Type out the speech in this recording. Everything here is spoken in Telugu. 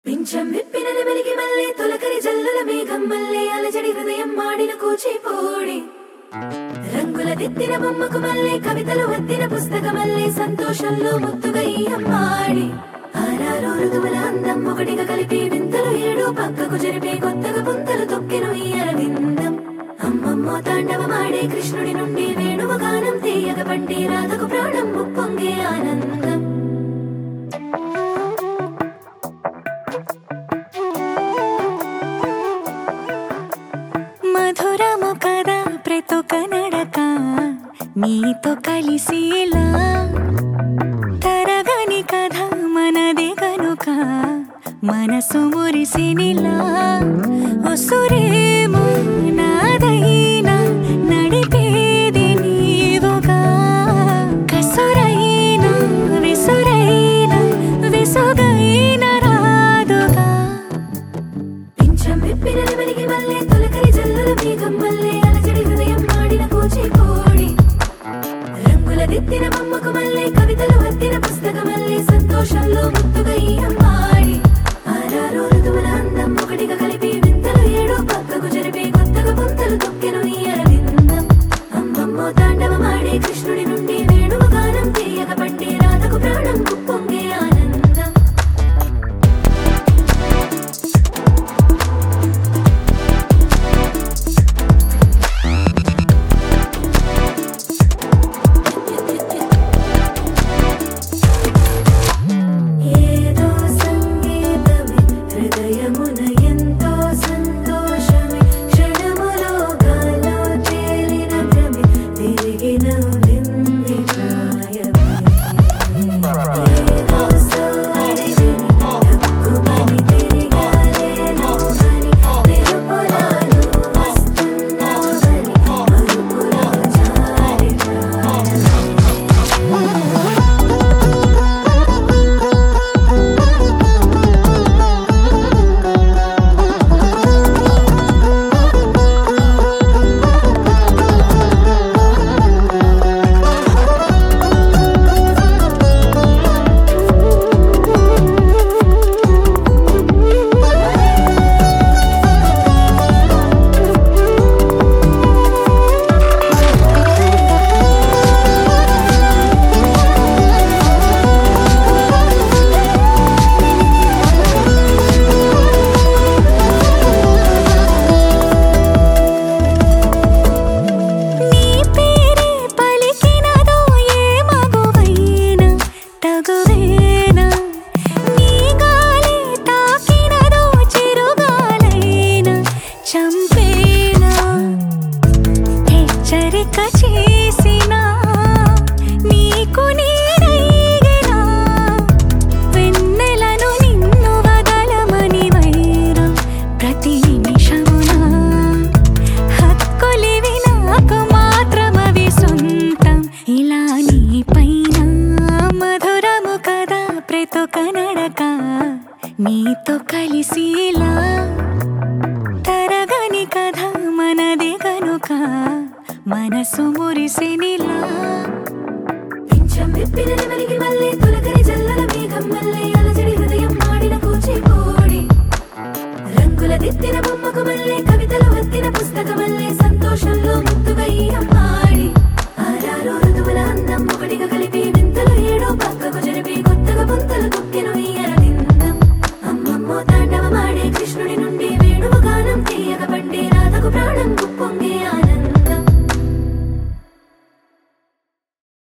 పింఛం విప్పిన వెలిగి మళ్ళీ తొలకరి జల్లుల మేఘం మళ్ళీ అలజడి హృదయం మాడిన కూచిపోడి రంగుల దిద్దిన బొమ్మకు మళ్ళీ కవితలు వద్దిన పుస్తకం మళ్ళీ సంతోషంలో ముద్దుగా ఈ అమ్మాడి ఆరారు ఋతువుల అందం ఒకటిగా కలిపి వింతలు ఏడు పక్కకు జరిపే కొత్తగా పుంతలు తొక్కెను ఈ అరవిందం అమ్మమ్మో తాండవమాడే కృష్ణుడి నుండి వేణువ గానం తీయగ పండి రాధకు ప్రాణం ముప్పొంగే ఆనందం మధురము కదా ప్రతొక నడక నీతో కలిసేలా తరగని కథ మనదే కనుక మనసు మురిసినిలా ఉసురేమో నాదైనా నడిపేది నీవుగా కసురైనా విసురైనా విసుగైన రాదుగా పింఛం విప్పిన వెలిగి మళ్ళీ తొలకరి జల్లుల మేఘం మళ్ళీ అలజడి హృదయం మాడిన కూచిపోడి రంగుల దిద్దిన బొమ్మకు మళ్ళీ కవితలు వద్దిన పుస్తకం మళ్ళీ సంతోషంలో ముద్దుగా ఈ అమ్మాడి ఆరారు ఋతువుల అందం ఒకటిగా కలిపి వింతలు ఏడు పక్కకు జరిపే కొత్తగా పుంతలు తొక్కెను ఈ అరవిందం అమ్మమ్మో తాండవమాడే కృష్ణుడి నుండి వేణువ గానం తీయగ పండి రాధకు ప్రాణం పొంగే ఆనందం ఏదో సంగీతమే హృదయమున ఎంతో సంతోషమే క్షణములో గాలో తేలిన భ్రమి తిరిగి నవ్వింది ప్రాయమే ఏదో సోయని తక్కువని తిరిగాలేను అని వెలుపలాను వస్తున్నావని మరుపులో జారి ప్రాయమే నీ పేరే పలికినదో ఏ మగువైనా తగువేనా నీ గాలి తాకినదో చిరుగాలైనా చంపేనా హెచ్చరిక చేసినా నీకు నీరైనా వెన్నెలను నిన్ను వదలమని వైరం ప్రతి నిమిషమునా హక్కులివి నాకు మాత్రమవి సొంతం ఇలా నీ పైన మధురము కదా ప్రతొక నడక నీతో కలిసిలా తరగని కథ మనది కనుక మనసు మురిసినిలా పింఛం విప్పిన వెలిగి మళ్ళీ తొలకరి జల్లుల మేఘం మళ్ళీ అలజడి హృదయం మాడిన కూచిపోడి రంగుల దిద్దిన బొమ్మకు మళ్ళీ కవితలు వద్దిన పుస్తకం మళ్ళీ సంతోషంలో ముద్దుగా ఈ అమ్మాడి ఆరారు ఋతువుల అందం ఒకటిగా కలిపి వింతలు ఏడు పక్కకు జరిపి కొత్తగా పుంతలు తొక్కెను ఈ అరవిందం అమ్మమ్మో తాండవమాడే కృష్ణుడి నుండి వేణువ గానం తీయగ పండి రాధకు ప్రాణం పొంగే